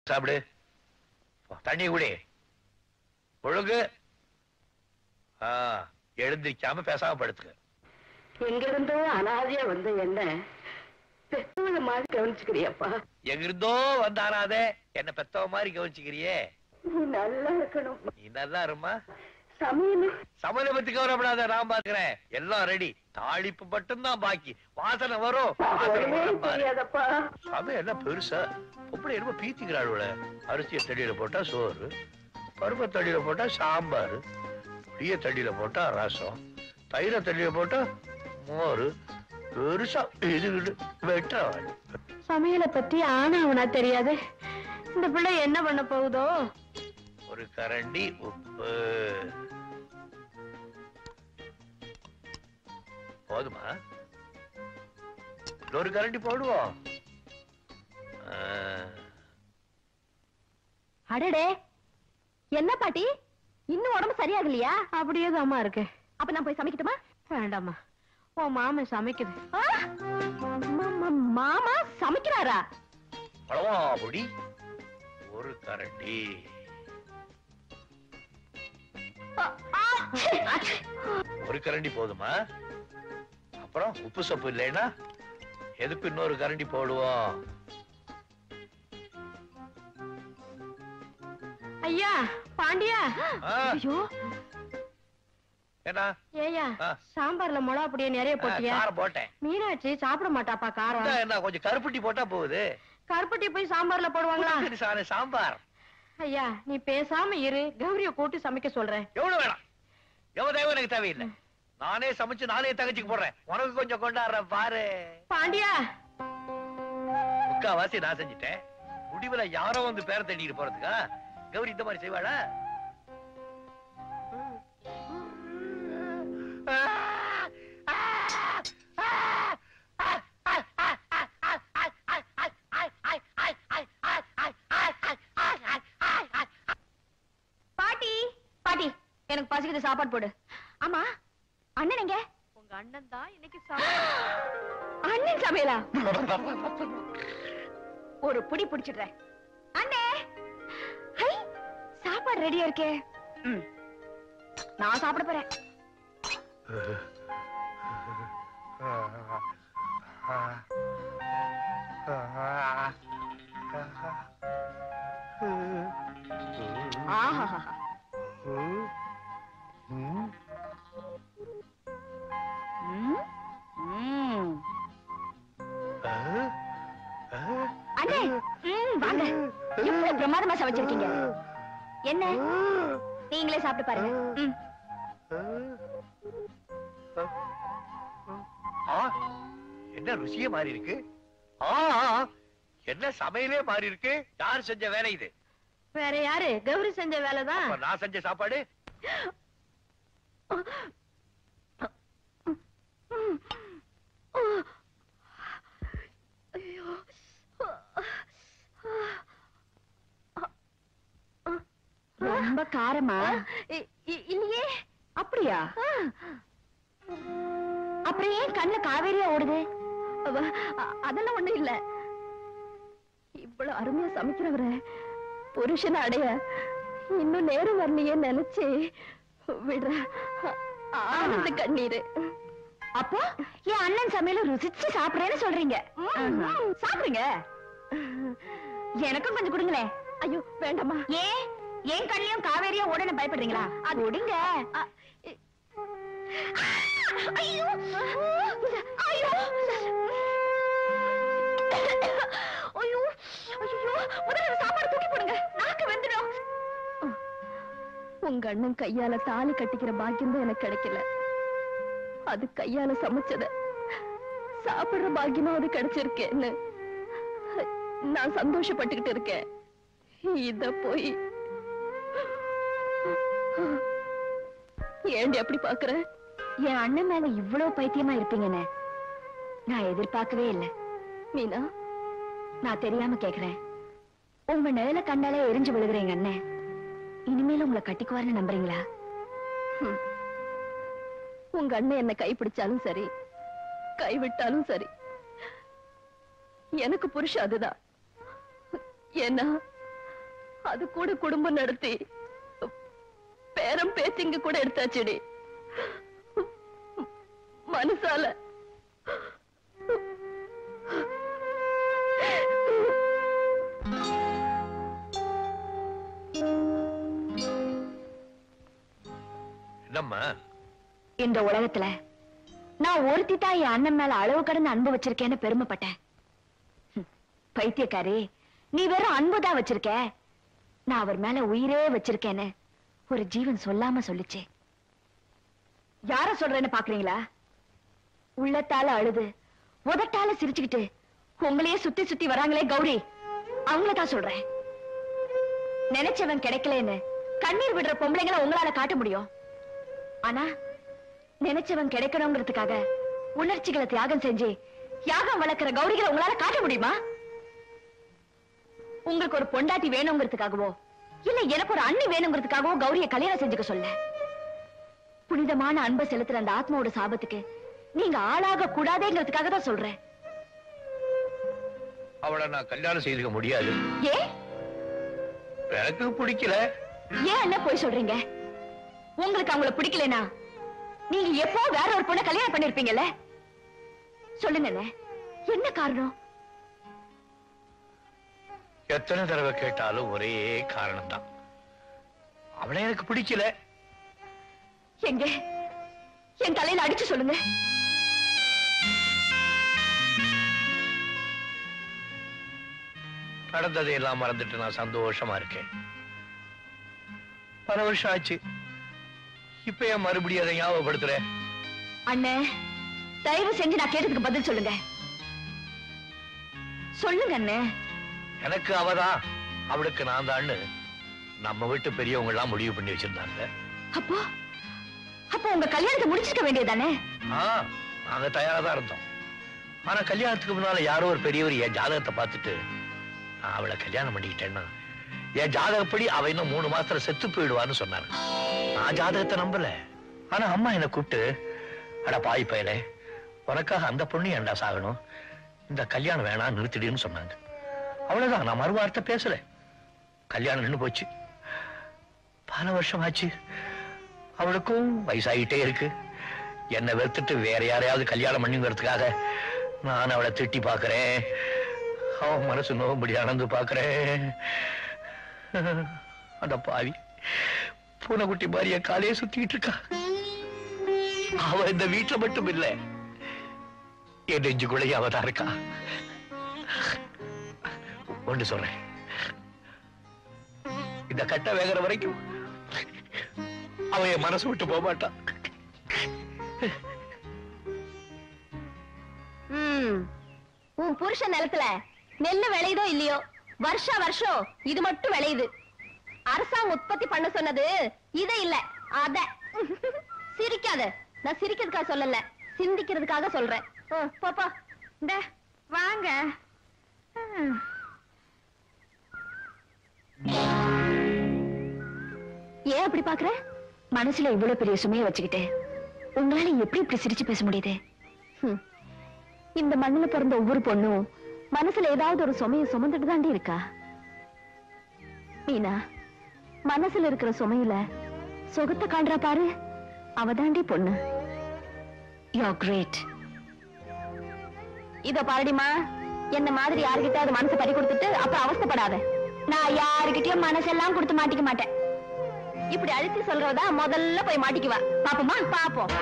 சாப்பிடு தண்ணி குடி ஒழுங்கு ஆ, எழுந்திருக்காம பேசாம படுத்துக்க எங்கிருந்தோ அனாதையா வந்த என்ன பெத்தவங்க மாதிரி கவனிச்சுக்கிறியப்பா எங்கிருந்தோ வந்தாராதே என்ன பெத்தவ மாதிரி கவனிச்சுக்கிறியே நீ நல்லா இருக்கணும் நீ நல்லா இருமா சமையல் சமையல பத்தி கவலைப்படாத நான் பாக்குறேன் எல்லாம் ரெடி தாளிப்பு மட்டும்தான் பாக்கி வாசனை வரும் வாசனை ஒண்ணுமே வரும் பாரு. தெரியாதப்பா சமையல் என்ன பெருசா எப்படி என்னமோ பீத்திக்கிறாள் அரிசியை தடியில போட்டா சோறு பருப்பை தடியில போட்டா சாம்பார் புளிய தடியில போட்டா ரசம் தயிரை தடியில போட்டா மோர் பெருசா இது வெட்டுறவாள் சமையலை பத்தி ஆனா அவனா தெரியாது இந்த பிள்ளை என்ன பண்ண போகுதோ ஒரு கரண்டி உப்பு போதுமா இன்னொரு கரண்டி போடுவோம் ஆ, அடடே என்ன பாட்டி இன்னும் உடம்பு சரியாகலையா அப்படியே தாமா இருக்கு அப்ப நான் போய் சமைக்கட்டுமா வேண்டாமா உன் மாமன் சமைக்குது மாமா சமைக்கிறாரா அளவா பொடி ஒரு கரண்டி ஒரு கரண்டி போதுமா அப்புறம் உப்பு சப்பு இல்லைன்னா எதுக்கு இன்னொரு கரண்டி போடுவோம் ஐயா பாண்டியா ஆ, ஐயோ என்ன ஏயா ஆ. சாம்பார்ல மிளகா அப்படியே நிறைய ஆ, போட்டியா காரம் போட்டேன் மீனாட்சி சாப்பிட மாட்டாப்பா காரம் இந்தா என்ன கொஞ்சம் கருப்பட்டி போட்டா போகுது கருப்பட்டி போய் சாம்பார்ல போடுவாங்களா சரி, சாரு, சாம்பார் ஐயா நீ பேசாம இரு கௌரிய கூட்டி சமைக்க சொல்றேன் எவ்வளவு வேணாம் எவ்வளவு தேவை எனக்கு தேவையில்லை நானே சமைச்சு நானே தங்கச்சிக்கு போடுறேன் உனக்கு கொஞ்சம் கொண்டாடுறேன் பாரு பாண்டியா முக்காவாசி நான் செஞ்சுட்டேன் முடிவுல யாரோ வந்து பேர தேடிட்டு போறதுக்கா கௌரி இந்த மாதிரி செய்வாளா பாட்டி பாட்டி எனக்கு பசிக்குது சாப்பாடு போடு ஆமா அண்ணன் எங்க உங்க அண்ணன் தான் இன்னைக்கு அண்ணன் சமையலா ஒரு புடி புடிச்சிடுறேன் அண்ணே ஹை சாப்பாடு ரெடியா இருக்கே ம். நான் சாப்பிட போறேன் ஆஹா அண்ணே ம், வாங்க எவ்வளவு பிரமாதமா சமைச்சிருக்கீங்க என்ன நீங்களே சாப்பிட்டு பாருங்க ம். ஆ, என்ன ருசியே மாறி இருக்கு ஆ ஆ, என்ன சமையலே மாறி இருக்கு யார் செஞ்ச வேலை இது வேற யாரு கௌரி செஞ்ச வேலைதான் அப்ப நான் செஞ்ச சாப்பாடு ரொம்ப காரமா இல்லையே அப்படியா அப்புறம் ஏன் கண்ணுல காவேரியா ஓடுது அதெல்லாம் ஒண்ணும் இல்ல இவ்வளவு அருமையா சமைக்கிறவர புருஷனை அடைய இன்னும் நேரம் வரலையே நினைச்சு விடுற ஆனந்த கண்ணீரு அப்போ என் அண்ணன் சமையல ருசிச்சு சாப்பிடுறேன்னு சொல்றீங்க சாப்பிடுங்க எனக்கும் கொஞ்சம் கொடுங்களேன் ஐயோ வேண்டாமா ஏன் ஏன் கண்ணிலையும் காவேரியா ஓடன பயப்படுறீங்களா அது கொடுங்க ஐயோ ஐயோ ஐயோ ஐயோ முதல்ல சாப்பாடு தூக்கி போடுங்க நாக்கு வெந்துடும் உங்க அண்ணன் கையால தாலி கட்டிக்கிற பாக்கியம் தான் எனக்கு கிடைக்கல அது கையால சமைச்சத சாப்பிடுற பாக்கியமா அது கிடைச்சிருக்கேன்னு நான் சந்தோஷப்பட்டுக்கிட்டு இருக்கேன் இத போய் ஏண்டி அப்படி பாக்குற என் அண்ணன் மேல இவ்வளவு பைத்தியமா இருப்பீங்கன்னு நான் எதிர்பார்க்கவே இல்லை மீனா நான் தெரியாம கேக்குறேன் உங்க நிழல கண்டாலே எரிஞ்சு விழுகிறேங்க அண்ணன் இனிமேல் உங்களை கட்டிக்குவார்னு நம்புறீங்களா ஹம். உங்க அண்ணன் என்ன கைப்பிடிச்சாலும் சரி கைவிட்டாலும் சரி எனக்கு புருஷன் அதுதான் ஏன்னா அது கூட குடும்பம் நடத்தி பேரம் பேத்திங்க கூட எடுத்தாச்சுடி மனசால என்னம்மா இந்த உலகத்துல நான் ஒருத்தி தான் என் அண்ணன் மேல அளவு கடந்து அன்பு வச்சிருக்கேன்னு பெருமைப்பட்டேன் ஹம், பைத்தியக்காரி நீ வெறும் அன்புதான் வச்சிருக்க நான் அவர் மேல உயிரே வச்சிருக்கேன்னு ஒரு ஜீவன் சொல்லாம சொல்லுச்சு யார சொல்றேன்னு பாக்குறீங்களா உள்ளத்தால அழுது உதட்டால சிரிச்சுக்கிட்டு உங்களையே சுத்தி சுத்தி வராங்களே கௌரி அவங்கள தான் சொல்றேன் நினைச்சவன் கிடைக்கலன்னு கண்ணீர் விடுற பொம்பளைங்களை உங்களால காட்ட முடியும் ஆனா நினைச்சவன் கிடைக்கணுங்கிறதுக்காக உணர்ச்சிகளை தியாகம் செஞ்சு யாகம் வளர்க்கிற கௌரிகளை உங்களால காட்ட முடியுமா உங்களுக்கு ஒரு பொண்டாட்டி வேணுங்கிறதுக்காகவோ இல்ல எனக்கு ஒரு அண்ணி வேணுங்கிறதுக்காகவோ கௌரிய கல்யாணம் செஞ்சுக்க சொல்ல புனிதமான அன்பை செலுத்துற அந்த ஆத்மாவோட சாபத்துக்கு நீங்க ஆளாக கூடாதேங்கிறதுக்காக தான் சொல்றேன் அவளை நான் கல்யாணம் செய்துக்க முடியாது ஏ எனக்கு பிடிக்கல ஏன் என்ன போய் சொல்றீங்க உங்களுக்கு அவங்கள பிடிக்கலனா நீங்க எப்போ வேற ஒரு பொண்ணை கல்யாணம் பண்ணிருப்பீங்கல்ல சொல்லுங்க அண்ணே. என்ன காரணம் எத்தனை தடவை கேட்டாலும் ஒரே காரணம் தான் அவளை எனக்கு பிடிக்கல எங்க என் தலையில அடிச்சு சொல்லுங்க நடந்ததை எல்லாம் மறந்துட்டு நான் சந்தோஷமா இருக்கேன் பல வருஷம் ஆச்சு இப்ப ஏன் மறுபடியும் அதை ஞாபகப்படுத்துறேன் அண்ணே தயவு செஞ்சு நான் கேட்டதுக்கு பதில் சொல்லுங்க சொல்லுங்க அண்ணே எனக்கு அவதான் அவளுக்கு நான் தான்னு நம்ம வீட்டு பெரியவங்க எல்லாம் முடிவு பண்ணி வச்சிருந்தாங்க அப்போ அப்போ உங்க கல்யாணத்தை முடிச்சிருக்க வேண்டியதானே ஆ நாங்க தயாரா தான் இருந்தோம் ஆனா கல்யாணத்துக்கு முன்னால யாரோ ஒரு பெரியவர் என் ஜாதகத்தை பார்த்துட்டு நான் அவளை கல்யாணம் பண்ணிக்கிட்டேன்னா என் ஜாதகப்படி அவ இன்னும் மூணு மாசத்துல செத்து போயிடுவான்னு சொன்னாங்க நான் ஜாதகத்தை நம்பல ஆனா அம்மா என்னை கூப்பிட்டு அட பாய் பயலே உனக்காக அந்த பொண்ணு ஏன்டா சாகணும் இந்த கல்யாணம் வேணாம் நிறுத்திடுன்னு சொன்னாங்க அவ்வளவுதான் நான் மறுவார்த்தை பேசல கல்யாணம் நின்னு போச்சு பல வருஷம் ஆச்சு அவளுக்கும் வயசாகிட்டே இருக்கு என்னை வெறுத்துட்டு வேற யாரையாவது கல்யாணம் பண்ணிங்கிறதுக்காக நான் அவளை திட்டி பார்க்கறேன் அவன் மனசு நோகும்படி அணந்து பார்க்கறேன் அந்த பாவி பூனைக்குட்டி மாதிரி என் காலையே சுத்திக்கிட்டு இருக்கா அவ இந்த வீட்டுல மட்டும் இல்ல என் நெஞ்சுக்குள்ளேயே அவதான் இருக்கா ஒன்று சொல்றேன் இந்த கட்ட வேகிற வரைக்கும் அவ என் மனசு விட்டு போக மாட்டான் ம். உன் புருஷன் நிலத்துல நெல்லு விளையுதோ இல்லையோ வருஷா வருஷம் இது மட்டும் விளையுது அரசாங்கம் உற்பத்தி பண்ண சொன்னது இத இல்ல அத சிரிக்காத நான் சிரிக்கிறதுக்காக சொல்லல சிந்திக்கிறதுக்காக சொல்றேன் ம், போ, போ இந்த வாங்க ம். ஏன் அப்படி பாக்குற மனசுல இவ்வளவு பெரிய சுமையை வச்சுக்கிட்டு உங்களால எப்படி இப்படி சிரிச்சு பேச முடியுது ஹம். இந்த மண்ணுல பிறந்த ஒவ்வொரு பொண்ணும் மனசுல ஏதாவது ஒரு சுமையை சுமந்துட்டு தாண்டி இருக்கா மீனா மனசுல இருக்கிற சுமையில சுகத்தை காண்றா பாரு அவ தாண்டி பொண்ணு யோ கிரேட் இத பாருடிமா என்ன மாதிரி யாருகிட்ட மனசு பறி கொடுத்துட்டு அப்புறம் அவஸ்தைப்படாத நான் யாருகிட்டயும் மனசெல்லாம் கொடுத்து மாட்டிக்க மாட்டேன் இப்படி அழுத்தி சொல்றதா முதல்ல போய் மாட்டிக்குவா பாப்போமா பாப்போம்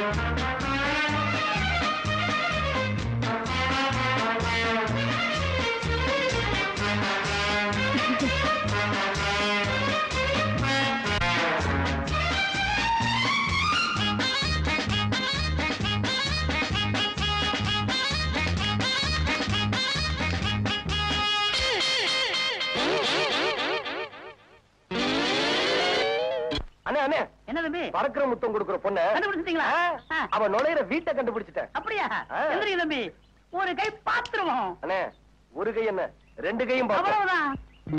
அண்ணே அண்ணே என்ன தம்பி பறக்கிற முத்தம் கொடுக்கிற பொண்ணு கண்டுபிடிச்சிட்டீங்களா ஆ. அவ நுழையிற வீட்டை கண்டுபிடிச்சிட்டேன் அப்படியா ஆ. எந்திரிங்க தம்பி ஒரு கை பாத்துருவோம் அண்ணே ஒரு கை என்ன ரெண்டு கையும் பார்த்தோம் அவ்வளவுதான்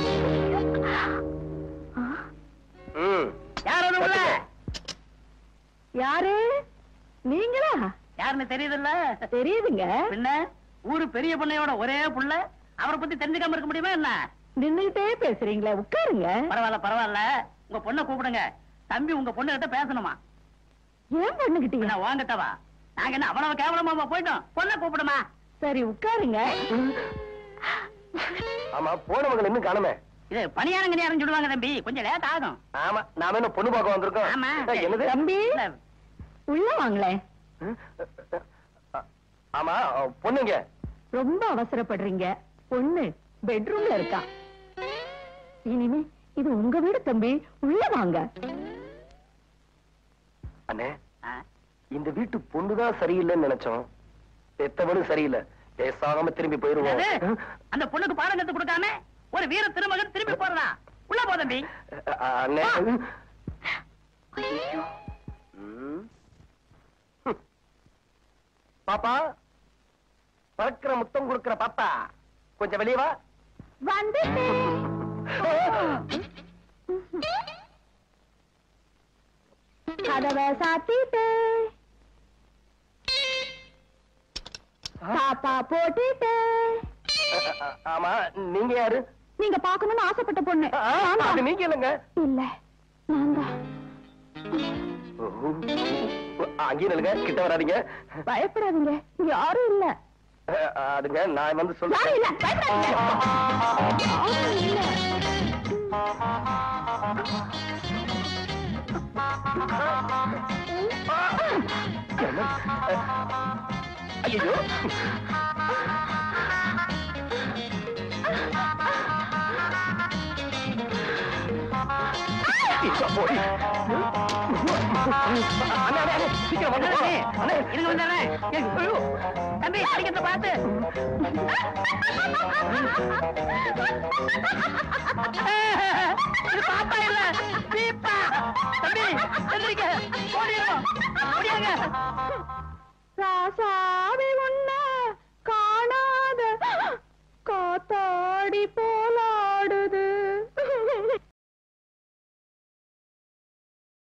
ம் யார் அது உள்ள யாரு நீங்களா யாருன்னு தெரியுதுல்ல தெரியுதுங்க பின்ன ஊரு பெரிய பொண்ணையோட ஒரே புள்ள அவரை பத்தி தெரிஞ்சுக்காம இருக்க முடியுமா என்ன நின்னுகிட்டே பேசுறீங்களே உட்காருங்க பரவாயில்ல பரவாயில்ல உங்க பொண்ணை கூப்பிடுங்க தம்பி உங்க பொண்ணு கிட்ட பேசணுமா ஏன் பண்ணுகிட்டீங்க நான் வாங்கட்டவா நாங்க என்ன அவ்வளவு கேவலமா போயிட்டோம் பொண்ணை கூப்பிடுமா சரி உட்காருங்க ஆமா போனவங்க இன்னும் காணுமே இது பணியாரங்க நேரம் சொல்லுவாங்க தம்பி கொஞ்சம் லேட் ஆகும் ஆமா நாம என்ன பொண்ணு பார்க்க வந்திருக்கோம் ஆமா. ஏய், என்னது தம்பி இல்ல, உள்ள வாங்களேன் ஆமா பொண்ணுங்க ரொம்ப அவசரப்படுறீங்க பொண்ணு பெட்ரூம்ல இருக்கா இனிமே இது உங்க வீடு தம்பி உள்ள வாங்க அண்ணே ஆ, இந்த வீட்டு பொண்ணுதான் சரியில்லைன்னு நினைச்சோம் பெத்தவனும் சரியில்லை பேசாம திரும்பி போயிருவோம் என்னது? அந்த பொண்ணுக்கு பாடம் கத்து கொடுக்காம ஒரு வீர திருமகன் திரும்பி போறதா உள்ள போ தம்பி அஹ், அண்ணே ம். பாப்பா பறக்கிற முத்தம் கொடுக்கிற பாப்பா கொஞ்சம் வெளியே வா கதவை சாத்திட்டு பாப்பா போட்டுட்டு அஹ், அஹ், ஆமா நீங்க யாரு நீங்க பாக்கணும்னு ஆசைப்பட்ட பொண்ணு ஆ, அது நீங்க இல்லைங்க இல்ல நான் தான் அங்கேயும் நில்லுங்க கிட்ட வராதீங்க பயப்படாதீங்க இங்க யாரும் இல்ல அஹ், அதுங்க நான் வந்து யாரும் சொல்றேன் இல்ல பயப்படாதீங்க யாரும் இல்ல ஐயோ போய் அண்ணா அண்ணா, அண்ணா, சீக்கிரம் வந்து போ. அண்ணா, இருங்க வந்துடுறேன் ஏய், ஐயோ, தம்பி அடிக்கிறத பார்த்து இது பாப்பா இல்ல பீப்பா தம்பி எந்திரிக்க ஓடிடுவோம் ஓடியாங்க ராசாவே